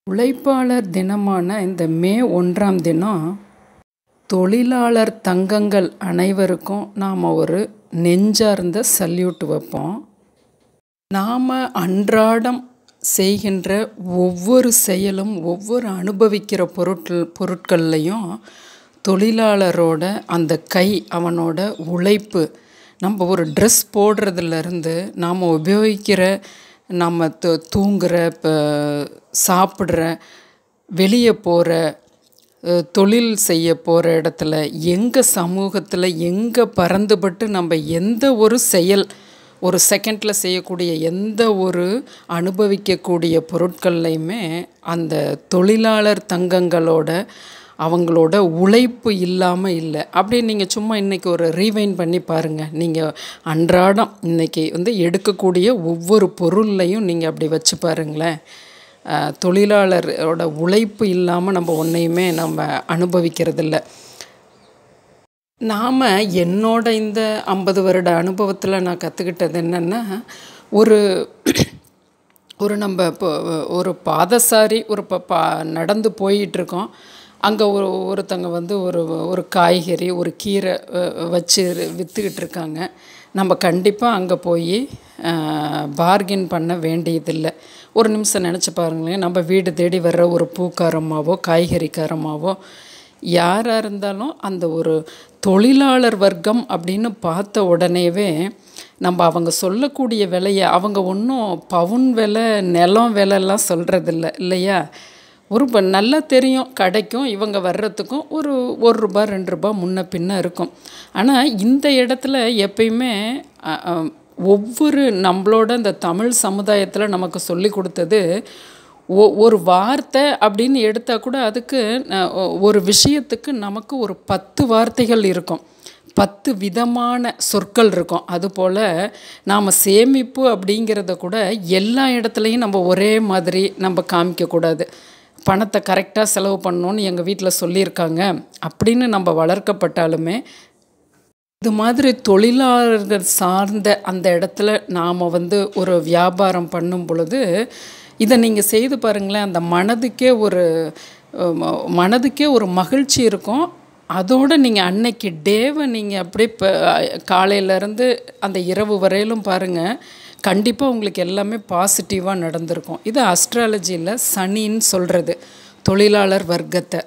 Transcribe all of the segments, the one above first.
உழைப்பாளர் தினமான இந்த மே ஒன்றாம் தினம் தொழிலாளர் தங்கங்கள் அனைவருக்கும் நாம் ஒரு நெஞ்சார்ந்த சல்யூட் வைப்போம் நாம் அன்றாடம் செய்கின்ற ஒவ்வொரு செயலும் ஒவ்வொரு அனுபவிக்கிற பொருட்கள் பொருட்கள்லையும் தொழிலாளரோட அந்த கை அவனோட உழைப்பு நம்ம ஒரு ட்ரெஸ் போடுறதுலேருந்து நாம் உபயோகிக்கிற நம்ம து தூங்குகிற இப்போ சாப்பிட்ற வெளியே போகிற தொழில் செய்ய போகிற இடத்துல எங்கள் சமூகத்தில் எங்கே பறந்துபட்டு நம்ம எந்த ஒரு செயல் ஒரு செகண்டில் செய்யக்கூடிய எந்த ஒரு அனுபவிக்கக்கூடிய பொருட்கள்லையுமே அந்த தொழிலாளர் தங்கங்களோட அவங்களோட உழைப்பு இல்லாமல் இல்லை அப்படி நீங்கள் சும்மா இன்றைக்கி ஒரு ரீவைன் பண்ணி பாருங்கள் நீங்கள் அன்றாடம் இன்றைக்கி வந்து எடுக்கக்கூடிய ஒவ்வொரு பொருள்லையும் நீங்கள் அப்படி வச்சு பாருங்களேன் தொழிலாளரோட உழைப்பு இல்லாமல் நம்ம ஒன்றையுமே நம்ம அனுபவிக்கிறதில்ல நாம் என்னோட இந்த ஐம்பது வருட அனுபவத்தில் நான் கற்றுக்கிட்டது என்னென்னா ஒரு ஒரு நம்ம இப்போ ஒரு பாதசாரி ஒரு ப பா நடந்து போயிட்டுருக்கோம் அங்கே ஒரு ஒருத்தங்க வந்து ஒரு ஒரு காய்கறி ஒரு கீரை வச்சு விற்றுக்கிட்டு இருக்காங்க நம்ம கண்டிப்பாக அங்கே போய் பார்கின் பண்ண வேண்டியதில்லை ஒரு நிமிஷம் நினச்சி பாருங்களேன் நம்ம வீடு தேடி வர்ற ஒரு பூக்காரமாவோ காய்கறிக்காரமாவோ யாராக இருந்தாலும் அந்த ஒரு தொழிலாளர் வர்க்கம் அப்படின்னு பார்த்த உடனேவே நம்ம அவங்க சொல்லக்கூடிய விலையை அவங்க ஒன்றும் பவுன் விலை நிலம் விலைலாம் சொல்கிறதில்ல இல்லையா ஒரு நல்லா தெரியும் கடைக்கும் இவங்க வர்றதுக்கும் ஒரு ஒரு ரூபா ரெண்டு ரூபா முன்ன பின்ன இருக்கும் ஆனால் இந்த இடத்துல எப்பயுமே ஒவ்வொரு நம்மளோட இந்த தமிழ் சமுதாயத்தில் நமக்கு சொல்லி கொடுத்தது ஒ ஒரு வார்த்தை அப்படின்னு எடுத்தால் கூட அதுக்கு ஒரு விஷயத்துக்கு நமக்கு ஒரு பத்து வார்த்தைகள் இருக்கும் பத்து விதமான சொற்கள் இருக்கும் அதுபோல் நாம் சேமிப்பு அப்படிங்கிறத கூட எல்லா இடத்துலையும் நம்ம ஒரே மாதிரி நம்ம காமிக்கக்கூடாது பணத்தை கரெக்டாக செலவு பண்ணணுன்னு எங்கள் வீட்டில் சொல்லியிருக்காங்க அப்படின்னு நம்ம வளர்க்கப்பட்டாலுமே இது மாதிரி தொழிலாளர்கள் சார்ந்த அந்த இடத்துல நாம் வந்து ஒரு வியாபாரம் பண்ணும் பொழுது இதை நீங்கள் செய்து பாருங்களேன் அந்த மனதுக்கே ஒரு மனதுக்கே ஒரு மகிழ்ச்சி இருக்கும் அதோடு நீங்கள் அன்னைக்கு டேவை நீங்கள் அப்படியே இப்போ காலையிலேருந்து அந்த இரவு வரையிலும் பாருங்கள் கண்டிப்பாக உங்களுக்கு எல்லாமே பாசிட்டிவாக நடந்திருக்கும் இது அஸ்ட்ராலஜியில் சனின்னு சொல்கிறது தொழிலாளர் வர்க்கத்தை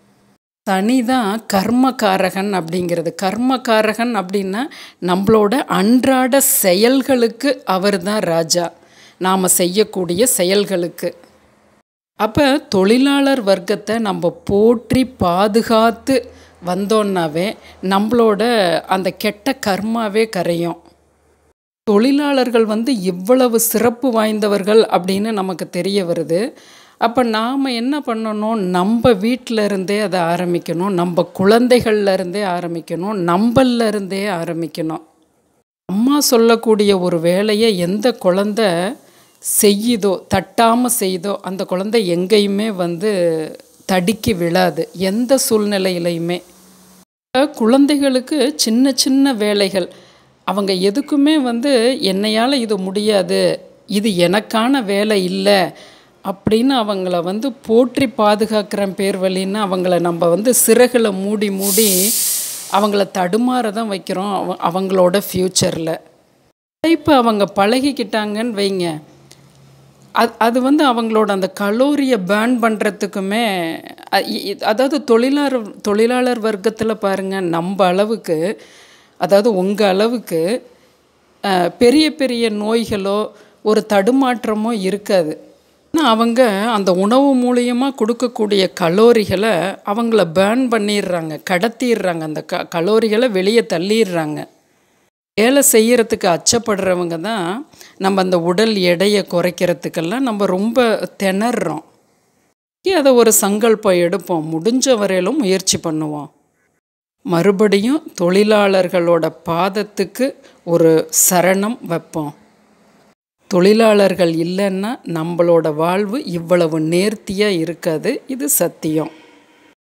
சனி தான் கர்மகாரகன் அப்படிங்கிறது கர்மகாரகன் அப்படின்னா நம்மளோட அன்றாட செயல்களுக்கு அவர் தான் ராஜா நாம் செய்யக்கூடிய செயல்களுக்கு அப்போ தொழிலாளர் வர்க்கத்தை நம்ம போற்றி பாதுகாத்து வந்தோன்னாவே நம்மளோட அந்த கெட்ட கர்மாவே கரையும் தொழிலாளர்கள் வந்து இவ்வளவு சிறப்பு வாய்ந்தவர்கள் அப்படின்னு நமக்கு தெரிய வருது அப்போ நாம் என்ன பண்ணணும் நம்ம வீட்டில் இருந்தே அதை ஆரம்பிக்கணும் நம்ம குழந்தைகள்ல இருந்தே ஆரம்பிக்கணும் நம்மள்ல இருந்தே ஆரம்பிக்கணும் அம்மா சொல்லக்கூடிய ஒரு வேலையை எந்த குழந்த செய்யுதோ தட்டாமல் செய்தோ அந்த குழந்தை எங்கேயுமே வந்து தடுக்கி விழாது எந்த சூழ்நிலையிலையுமே குழந்தைகளுக்கு சின்ன சின்ன வேலைகள் அவங்க எதுக்குமே வந்து என்னையால் இது முடியாது இது எனக்கான வேலை இல்லை அப்படின்னு அவங்கள வந்து போற்றி பாதுகாக்கிற பேர் வழின்னு அவங்கள நம்ம வந்து சிறகுல மூடி மூடி அவங்கள தடுமாற தான் வைக்கிறோம் அவங்களோட ஃப்யூச்சரில் இப்போ அவங்க பழகிக்கிட்டாங்கன்னு வைங்க அது அது வந்து அவங்களோட அந்த கலோரியை பேர்ன் பண்ணுறதுக்குமே அதாவது தொழிலாளர் தொழிலாளர் வர்க்கத்தில் பாருங்கள் நம்ம அளவுக்கு அதாவது உங்கள் அளவுக்கு பெரிய பெரிய நோய்களோ ஒரு தடுமாற்றமோ இருக்காது ஆனால் அவங்க அந்த உணவு மூலியமாக கொடுக்கக்கூடிய கலோரிகளை அவங்கள பேர்ன் பண்ணிடுறாங்க கடத்திடுறாங்க அந்த க கலோரிகளை வெளியே தள்ளிடுறாங்க வேலை செய்கிறதுக்கு அச்சப்படுறவங்க தான் நம்ம அந்த உடல் எடையை குறைக்கிறதுக்கெல்லாம் நம்ம ரொம்ப திணறோம் அதை ஒரு சங்கல்பம் எடுப்போம் முடிஞ்ச வரையிலும் முயற்சி பண்ணுவோம் மறுபடியும் தொழிலாளர்களோட பாதத்துக்கு ஒரு சரணம் வைப்போம் தொழிலாளர்கள் இல்லைன்னா நம்மளோட வாழ்வு இவ்வளவு நேர்த்தியாக இருக்காது இது சத்தியம்